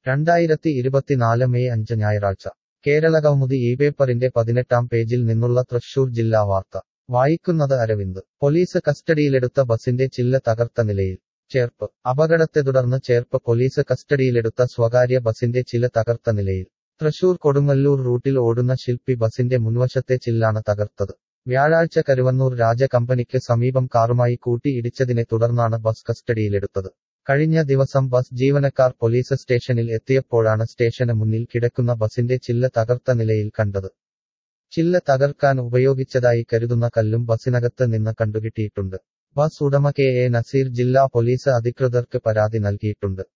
രണ്ടായിരത്തി ഇരുപത്തിനാല് മെയ് അഞ്ച് ഞായറാഴ്ച കേരളകൗമുദി ഈ പേപ്പറിന്റെ പതിനെട്ടാം പേജിൽ നിന്നുള്ള തൃശൂർ ജില്ലാ വാർത്ത വായിക്കുന്നത് അരവിന്ദ് പോലീസ് കസ്റ്റഡിയിലെടുത്ത ബസിന്റെ ചില്ല തകർത്ത നിലയിൽ ചേർപ്പ് അപകടത്തെ തുടർന്ന് ചേർപ്പ് പോലീസ് കസ്റ്റഡിയിലെടുത്ത സ്വകാര്യ ബസിന്റെ ചില തകർത്ത നിലയിൽ തൃശൂർ കൊടുങ്ങല്ലൂർ റൂട്ടിൽ ഓടുന്ന ശില്പി ബസിന്റെ മുൻവശത്തെ ചില്ലാണ് തകർത്തത് വ്യാഴാഴ്ച കരുവന്നൂർ രാജ കമ്പനിക്ക് സമീപം കാറുമായി കൂട്ടി ഇടിച്ചതിനെ തുടർന്നാണ് ബസ് കസ്റ്റഡിയിലെടുത്തത് കഴിഞ്ഞ ദിവസം ബസ് ജീവനക്കാർ പോലീസ് സ്റ്റേഷനിൽ എത്തിയപ്പോഴാണ് സ്റ്റേഷന് മുന്നിൽ കിടക്കുന്ന ബസിന്റെ ചില്ല തകർത്ത നിലയിൽ കണ്ടത് ചില്ല തകർക്കാൻ ഉപയോഗിച്ചതായി കരുതുന്ന കല്ലും ബസിനകത്ത് നിന്ന് കണ്ടുകിട്ടിയിട്ടുണ്ട് ബസ് ഉടമ കെ എ നസീർ ജില്ലാ പോലീസ് അധികൃതർക്ക് പരാതി നൽകിയിട്ടുണ്ട്